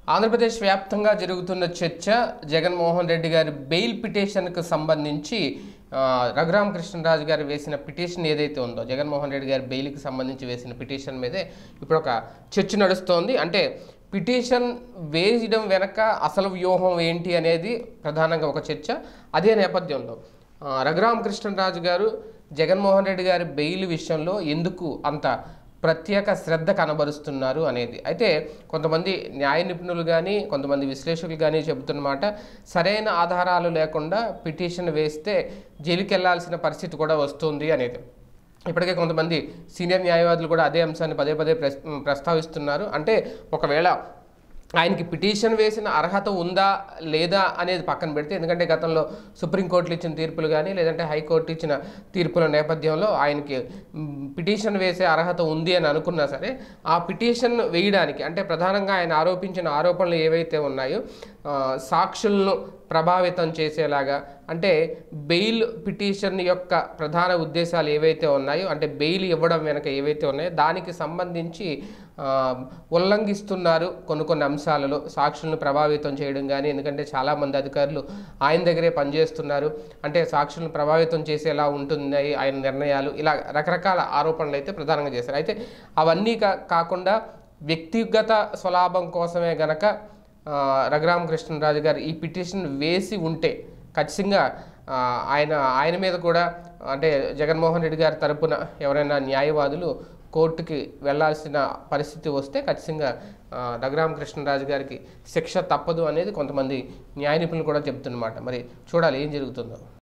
ఆంధ్రప్రదేశ్ వ్యాప్తంగా జరుగుతున్న చర్చ జగన్మోహన్ రెడ్డి గారి బెయిల్ పిటిషన్కు సంబంధించి ఆ, రఘురామకృష్ణరాజు గారు వేసిన పిటిషన్ ఏదైతే ఉందో జగన్మోహన్ రెడ్డి గారి బెయిల్కి సంబంధించి వేసిన పిటిషన్ మీదే ఇప్పుడు ఒక చర్చ నడుస్తోంది అంటే పిటిషన్ వేయడం వెనక అసలు వ్యూహం ఏంటి అనేది ప్రధానంగా ఒక చర్చ అదే నేపథ్యంలో ఆ, రఘురామకృష్ణరాజు గారు జగన్మోహన్ రెడ్డి గారి బెయిల్ విషయంలో ఎందుకు అంత ప్రత్యేక శ్రద్ధ కనబరుస్తున్నారు అనేది అయితే కొంతమంది న్యాయ నిపుణులు కానీ కొంతమంది విశ్లేషకులు కానీ చెబుతున్నమాట సరైన ఆధారాలు లేకుండా పిటిషన్ వేస్తే జైలుకి వెళ్లాల్సిన పరిస్థితి కూడా వస్తుంది అనేది ఇప్పటికే కొంతమంది సీనియర్ న్యాయవాదులు కూడా అదే అంశాన్ని పదే పదే ప్రస్ ప్రస్తావిస్తున్నారు అంటే ఒకవేళ ఆయనకి పిటిషన్ వేసిన అర్హత ఉందా లేదా అనేది పక్కన పెడితే ఎందుకంటే గతంలో సుప్రీంకోర్టులు ఇచ్చిన తీర్పులు కానీ లేదంటే హైకోర్టు ఇచ్చిన తీర్పుల నేపథ్యంలో ఆయనకి మ్, పిటిషన్ వేసే అర్హత ఉంది అని అనుకున్నా సరే ఆ పిటిషన్ వేయడానికి అంటే ప్రధానంగా ఆయన ఆరోపించిన ఆరోపణలు ఏవైతే ఉన్నాయో ఆ, సాక్షులను ప్రభావితం చేసేలాగా అంటే బెయిల్ పిటిషన్ యొక్క ప్రధాన ఉద్దేశాలు ఏవైతే ఉన్నాయో అంటే బెయిల్ ఇవ్వడం వెనక ఏవైతే ఉన్నాయో దానికి సంబంధించి ఆ, ఉల్లంఘిస్తున్నారు కొన్ని కొన్ని అంశాలలో సాక్షులను ప్రభావితం చేయడం కానీ ఎందుకంటే చాలామంది అధికారులు ఆయన దగ్గరే పనిచేస్తున్నారు అంటే సాక్షులను ప్రభావితం చేసేలా ఉంటున్నాయి ఆయన నిర్ణయాలు ఇలా రకరకాల ఆరోపణలు అయితే ప్రధానంగా చేశారు అయితే అవన్నీ కా కాకుండా వ్యక్తిగత స్వలాభం కోసమే గనక ఆ, రఘురామకృష్ణరాజు గారు ఈ పిటిషన్ వేసి ఉంటే ఖచ్చితంగా ఆ, ఆయన ఆయన మీద కూడా అంటే జగన్మోహన్ రెడ్డి గారి తరపున ఎవరైనా న్యాయవాదులు కోర్టుకి వెళ్ళాల్సిన పరిస్థితి వస్తే ఖచ్చితంగా ఆ, రఘురామకృష్ణరాజు గారికి శిక్ష తప్పదు అనేది కొంతమంది న్యాయ నిపుణులు కూడా చెప్తున్నమాట మరి చూడాలి ఏం జరుగుతుందో